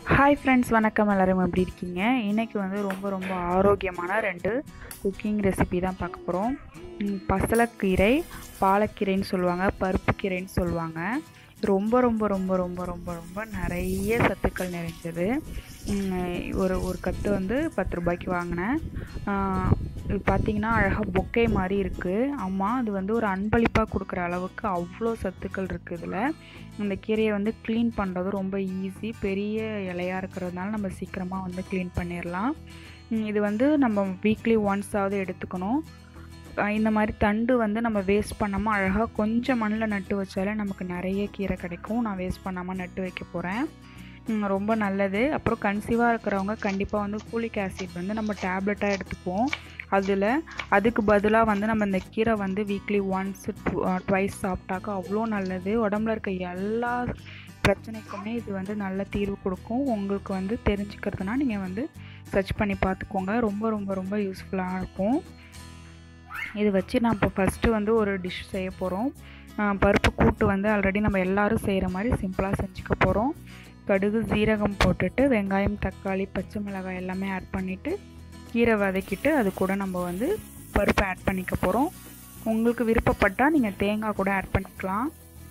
hi friends வணக்கம் எல்லாரும் எப்படி இருக்கீங்க இன்றைக்கி வந்து ரொம்ப ரொம்ப ஆரோக்கியமான ரெண்டு குக்கிங் ரெசிபி தான் பார்க்க போகிறோம் பசலக்கீரை பாலக்கீரைன்னு சொல்லுவாங்க பருப்பு கீரைன்னு சொல்லுவாங்க ரொம்ப ரொம்ப ரொம்ப ரொம்ப ரொம்ப ரொம்ப நிறைய சத்துக்கள் நிறைஞ்சது ஒரு ஒரு கட்டு வந்து பத்து ரூபாய்க்கு வாங்கினேன் இது பார்த்திங்கன்னா அழகாக பொக்கே மாதிரி இருக்குது அம்மா அது வந்து ஒரு அன்பளிப்பாக கொடுக்குற அளவுக்கு அவ்வளோ சத்துக்கள் இருக்குது இதில் இந்த கீரையை வந்து க்ளீன் பண்ணுறது ரொம்ப ஈஸி பெரிய இலையாக இருக்கிறதுனால நம்ம சீக்கிரமாக வந்து க்ளீன் பண்ணிடலாம் இது வந்து நம்ம வீக்லி ஒன்ஸாவது எடுத்துக்கணும் இந்த மாதிரி தண்டு வந்து நம்ம வேஸ்ட் பண்ணாமல் அழகாக கொஞ்சம் மண்ணில் நட்டு வச்சாலே நமக்கு நிறைய கீரை கிடைக்கும் நான் வேஸ்ட் பண்ணாமல் நட்டு வைக்க போகிறேன் ரொம்ப நல்லது அப்புறம் கன்சீவாக இருக்கிறவங்க கண்டிப்பாக வந்து ஃபூலிக் ஆசிட் வந்து நம்ம டேப்லெட்டாக எடுத்துப்போம் அதில் அதுக்கு பதிலாக வந்து நம்ம இந்த கீரை வந்து வீக்லி ஒன்ஸ் ட்வைஸ் சாப்பிட்டாக்கா அவ்வளோ நல்லது உடம்புல இருக்க எல்லா பிரச்சனைக்குமே இது வந்து நல்ல தீர்வு கொடுக்கும் உங்களுக்கு வந்து தெரிஞ்சுக்கிறதுனா நீங்கள் வந்து சர்ச் பண்ணி பார்த்துக்கோங்க ரொம்ப ரொம்ப ரொம்ப யூஸ்ஃபுல்லாக இருக்கும் இது வச்சு நான் இப்போ ஃபஸ்ட்டு வந்து ஒரு டிஷ் செய்ய போகிறோம் பருப்பு கூட்டு வந்து ஆல்ரெடி நம்ம எல்லோரும் செய்கிற மாதிரி சிம்பிளாக செஞ்சுக்க போகிறோம் கடுகு சீரகம் போட்டுட்டு வெங்காயம் தக்காளி பச்சை மிளகாய் எல்லாமே ஆட் பண்ணிவிட்டு கீரை வதக்கிட்டு அது கூட நம்ம வந்து பருப்பு ஆட் பண்ணிக்க போகிறோம் உங்களுக்கு விருப்பப்பட்டால் நீங்கள் தேங்காய் கூட ஆட் பண்ணிக்கலாம்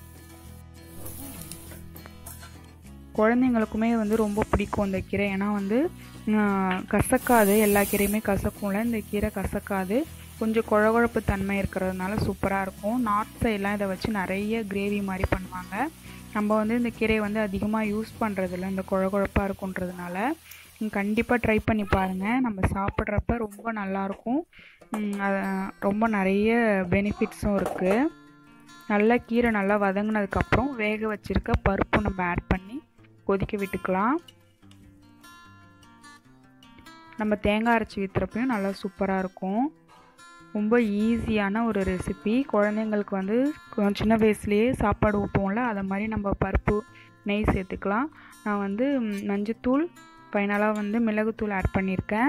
குழந்தைங்களுக்குமே வந்து ரொம்ப பிடிக்கும் இந்த கீரை ஏன்னா வந்து கசக்காது எல்லா கீரையுமே கசக்கும்ல இந்த கீரை கசக்காது கொஞ்சம் குழகுழப்பு தன்மை இருக்கிறதுனால சூப்பராக இருக்கும் நார்த் சைட்லாம் இதை வச்சு நிறைய கிரேவி மாதிரி பண்ணுவாங்க நம்ம வந்து இந்த கீரையை வந்து அதிகமாக யூஸ் பண்ணுறதில்ல இந்த குழகுழப்பாக இருக்குன்றதுனால கண்டிப்பாக ட்ரை பண்ணி பாருங்கள் நம்ம சாப்பிட்றப்ப ரொம்ப நல்லாயிருக்கும் ரொம்ப நிறைய பெனிஃபிட்ஸும் இருக்குது நல்லா கீரை நல்லா வதங்கினதுக்கப்புறம் வேக வச்சுருக்க பருப்பு நம்ம ஆட் பண்ணி கொதிக்க விட்டுக்கலாம் நம்ம தேங்காய் அரைச்சி விற்றுறப்பையும் நல்லா சூப்பராக இருக்கும் ரொம்ப ஈஸியான ஒரு ரெசிபி குழந்தைங்களுக்கு வந்து சின்ன வயசுலேயே சாப்பாடு ஊட்டுவோம்ல அதை மாதிரி நம்ம பருப்பு நெய் சேர்த்துக்கலாம் நான் வந்து மஞ்சத்தூள் ஃபைனலாக வந்து மிளகுத்தூள் ஆட் பண்ணியிருக்கேன்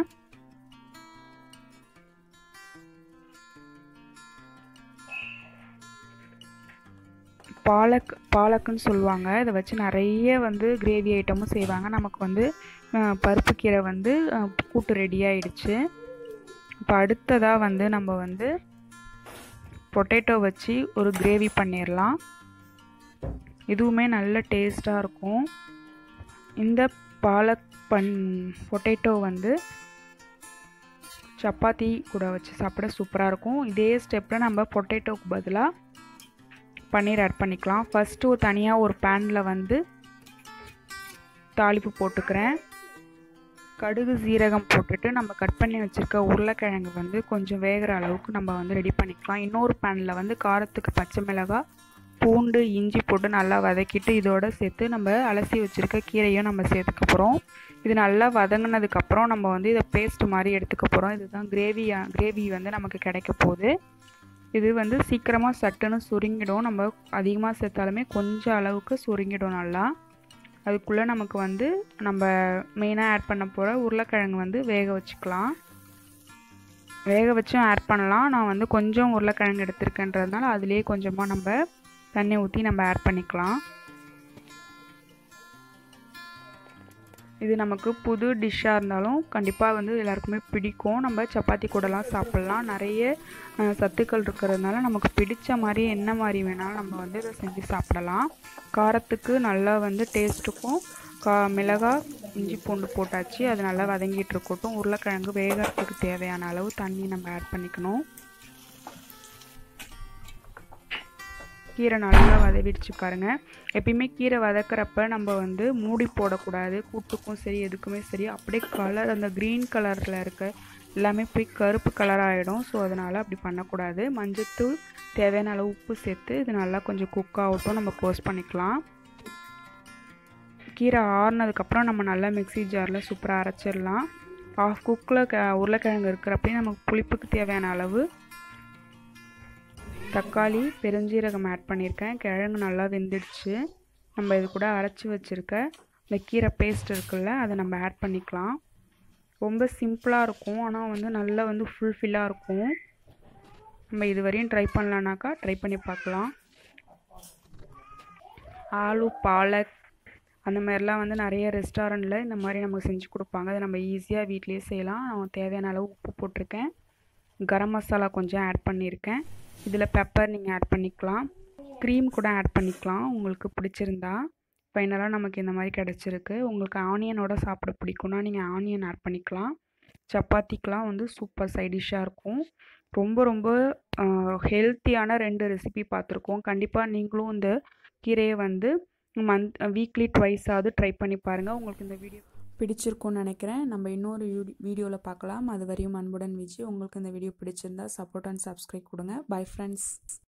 பாலக் பாலக்குன்னு சொல்லுவாங்க இதை வச்சு நிறைய வந்து கிரேவி ஐட்டமும் செய்வாங்க நமக்கு வந்து பருப்பு கீரை வந்து கூட்டு ரெடி ஆயிடுச்சு இப்போ அடுத்ததாக வந்து நம்ம வந்து பொட்டேட்டோ வச்சு ஒரு கிரேவி பண்ணிடலாம் இதுவுமே நல்ல டேஸ்ட்டாக இருக்கும் இந்த பாலக் பன் பொட்டேட்டோ வந்து சப்பாத்தி கூட வச்சு சாப்பிட சூப்பராக இருக்கும் இதே ஸ்டெப்பில் நம்ம பொட்டேட்டோவுக்கு பதிலாக பன்னீர் ஆட் பண்ணிக்கலாம் ஃபஸ்ட்டு தனியாக ஒரு பேனில் வந்து தாளிப்பு போட்டுக்கிறேன் கடுகு சீரகம் போட்டுட்டு நம்ம கட் பண்ணி வச்சுருக்க உருளைக்கிழங்கு வந்து கொஞ்சம் வேகிற அளவுக்கு நம்ம வந்து ரெடி பண்ணிக்கலாம் இன்னொரு பேனில் வந்து காரத்துக்கு பச்சை மிளகாய் பூண்டு இஞ்சி போட்டு நல்லா வதக்கிட்டு இதோட சேர்த்து நம்ம அலசி வச்சுருக்க கீரையும் நம்ம சேர்த்துக்க போகிறோம் இது நல்லா வதங்கினதுக்கப்புறம் நம்ம வந்து இதை பேஸ்ட் மாதிரி எடுத்துக்க போகிறோம் இதுதான் கிரேவியா கிரேவி வந்து நமக்கு கிடைக்க போகுது இது வந்து சீக்கிரமாக சட்டுன்னு சுருங்கிடும் நம்ம அதிகமாக சேர்த்தாலுமே கொஞ்சம் அளவுக்கு சுருங்கிடும் நல்லா அதுக்குள்ளே நமக்கு வந்து நம்ம மெயினாக ஆட் பண்ண போகிற உருளைக்கிழங்கு வந்து வேக வச்சுக்கலாம் வேக வச்சும் ஆட் பண்ணலாம் நான் வந்து கொஞ்சம் உருளைக்கிழங்கு எடுத்திருக்கேன்றதுனால அதுலேயே கொஞ்சமாக நம்ம தண்ணி ஊற்றி நம்ம ஆட் பண்ணிக்கலாம் இது நமக்கு புது டிஷ்ஷாக இருந்தாலும் கண்டிப்பாக வந்து எல்லாருக்குமே பிடிக்கும் நம்ம சப்பாத்தி கூடலாம் சாப்பிட்லாம் நிறைய சத்துக்கள் இருக்கிறதுனால நமக்கு பிடிச்ச மாதிரி என்ன மாதிரி வேணாலும் நம்ம வந்து இதை செஞ்சு சாப்பிடலாம் காரத்துக்கு நல்லா வந்து டேஸ்ட்டுக்கும் கா மிளகாய் இஞ்சி பூண்டு போட்டாச்சு அது நல்லா வதங்கிட்டு இருக்கட்டும் உருளைக்கிழங்கு வேகிறதுக்கு தேவையான அளவு தண்ணி நம்ம ஆட் பண்ணிக்கணும் கீரை நல்லா வதவிடுச்சு பாருங்கள் எப்பயுமே கீரை வதக்கிறப்ப நம்ம வந்து மூடி போடக்கூடாது கூட்டுக்கும் சரி எதுக்குமே சரி அப்படியே கலர் அந்த க்ரீன் கலரில் இருக்க எல்லாமே போய் கருப்பு கலர் ஆகிடும் ஸோ அதனால் அப்படி பண்ணக்கூடாது மஞ்சத்தூள் தேவையான அளவு உப்பு சேர்த்து இது நல்லா கொஞ்சம் குக் ஆகட்டும் நம்ம க்ளோஸ் பண்ணிக்கலாம் கீரை ஆறுனதுக்கப்புறம் நம்ம நல்லா மிக்சி ஜாரில் சூப்பராக அரைச்சிடலாம் ஆஃப் குக்கில் க உருளைக்கிழங்கு இருக்கிறப்பையும் நமக்கு புளிப்புக்கு தேவையான அளவு தக்காளி பெருஞ்சீரகம் ஆட் பண்ணியிருக்கேன் கிழங்கு நல்லா வெந்துடுச்சு நம்ம இது கூட அரைச்சி வச்சுருக்க இந்த கீரை பேஸ்ட் இருக்குல்ல அதை நம்ம ஆட் பண்ணிக்கலாம் ரொம்ப சிம்பிளாக இருக்கும் ஆனால் வந்து நல்லா வந்து ஃபுல்ஃபில்லாக இருக்கும் நம்ம இது வரையும் ட்ரை பண்ணலான்னாக்கா ட்ரை பண்ணி பார்க்கலாம் ஆலு பாலக் அந்த மாதிரிலாம் வந்து நிறைய ரெஸ்டாரண்ட்டில் இந்த மாதிரி நமக்கு செஞ்சு கொடுப்பாங்க அதை நம்ம ஈஸியாக வீட்லேயே செய்யலாம் நான் தேவையான அளவு உப்பு போட்டிருக்கேன் கரம் மசாலா கொஞ்சம் ஆட் பண்ணியிருக்கேன் இதில் பெப்பர் நீங்கள் ஆட் பண்ணிக்கலாம் க்ரீம் கூட ஆட் பண்ணிக்கலாம் உங்களுக்கு பிடிச்சிருந்தா ஃபைனலாக நமக்கு இந்த மாதிரி கிடச்சிருக்கு உங்களுக்கு ஆனியனோட சாப்பிட பிடிக்கும்னா நீங்கள் ஆனியன் ஆட் பண்ணிக்கலாம் சப்பாத்திக்கெலாம் வந்து சூப்பர் சைடிஷ்ஷாக இருக்கும் ரொம்ப ரொம்ப ஹெல்த்தியான ரெண்டு ரெசிபி பார்த்துருக்கோம் கண்டிப்பாக நீங்களும் இந்த கீரையை வந்து மந்த் வீக்லி ட்வைஸாவது ட்ரை பண்ணி பாருங்கள் உங்களுக்கு இந்த வீடியோ பிடிச்சிருக்கும்னு நினைக்கிறேன் நம்ம இன்னொரு வீடியோவில் பார்க்கலாம் அது வரையும் அன்புடன் விஜய் உங்களுக்கு இந்த வீடியோ பிடிச்சிருந்தா சப்போர்ட் அண்ட் சப்ஸ்கிரைப் கொடுங்க பை ஃப்ரெண்ட்ஸ்